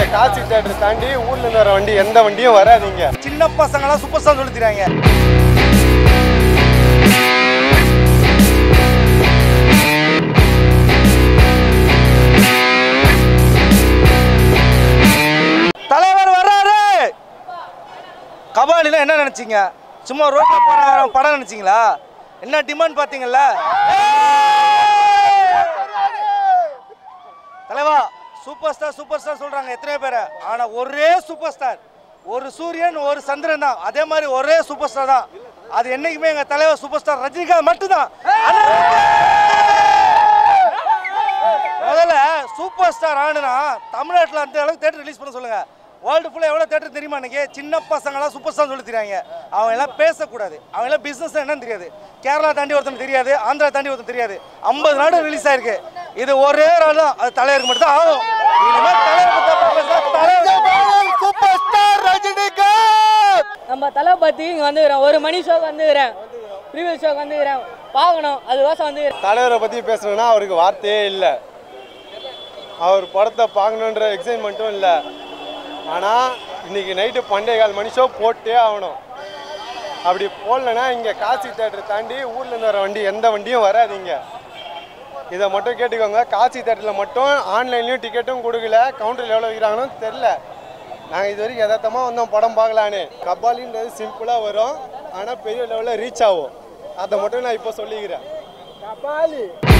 இங்க காசி தேட்டர் தாண்டி ஊர்ல இருந்து வர வண்டி எந்த வண்டியும் வராதீங்க சின்ன பசங்களாம் சூப்பர் ஸ்டார் சொல்லிக்கிறாங்க தலைவர் வர்றாரு கபாலில என்ன நினைச்சீங்க சும்மா ரோட்ல போற படம் நினைச்சீங்களா என்ன டிமாண்ட் பாத்தீங்கல்ல தலைவா சூப்பர் ஸ்டார் சூப்பர் ஸ்டார் சொல்றாங்க எத்தனை பேர் ஆனா ஒரே சூப்பர் ஸ்டார் ஒரு சூரியன் ஒரு சந்திரன் தான் அதே மாதிரி ஒரே சூப்பர் ஸ்டார் தான் அது என்னைக்குமே எங்க தலைவர் சூப்பர் ஸ்டார் ரஜினிகாந்த் மட்டும்தான் முதல்ல சூப்பர் ஸ்டார் ஆனுனா தமிழ்நாட்டில் அந்த அளவுக்கு தேட்டர் ரிலீஸ் பண்ண சொல்லுங்க வேர்ல்டு ஃபுல்லாக எவ்வளோ தேட்டர் தெரியுமா இன்னைக்கு சின்ன பசங்களாம் சூப்பர் ஸ்டார் சொல்லி தெரியாங்க அவங்க எல்லாம் பேசக்கூடாது அவங்க எல்லாம் பிஸ்னஸ் என்னன்னு தெரியாது கேரளா தாண்டி ஒருத்தன் தெரியாது ஆந்திரா தாண்டி ஒருத்தன் தெரியாது ஐம்பது நாடு ரிலீஸ் ஆயிருக்கு இது ஒரே நாள் தான் அது தலைவருக்கு மட்டும் தான் ஆகும் இனிமேல் தலைவர் பத்தி அப்புறம் பேசுனா தலைவர் சூப்பர் ஸ்டார் ரஜினிகாந்த் நம்ம தளபதி இங்கே வந்துக்கிறேன் ஒரு மணி ஷோக்கு வந்துக்கிறேன் ப்ரீவியஸ் ஷோக்கு வந்துக்கிறேன் பார்க்கணும் அதுக்கோசம் வந்துக்கிறேன் தலைவரை பத்தி பேசணும்னா அவருக்கு வார்த்தையே இல்லை அவர் படத்தை பார்க்கணுன்ற எக்ஸைட்மெண்ட்டும் இல்லை ஆனால் இன்னைக்கு நைட்டு பண்டைய கால் மணி ஷோ போட்டே ஆகணும் அப்படி போடலன்னா இங்கே காசி தேட்டர் தாண்டி ஊர்ல இருந்து வர வண்டி எந்த வண்டியும் வராதீங்க இதை மட்டும் கேட்டுக்கோங்க காசி தேட்டரில் மட்டும் ஆன்லைன்லேயும் டிக்கெட்டும் கொடுக்கல கவுண்டரில் எவ்வளோ வைக்கிறாங்கன்னு தெரில நாங்கள் இது வரைக்கும் யதார்த்தமாக வந்தோம் படம் பார்க்கலான்னு கபாலின்றது சிம்பிளாக வரும் ஆனால் பெரிய லெவலில் ரீச் ஆகும் அதை மட்டும் நான் இப்போ சொல்லிக்கிறேன்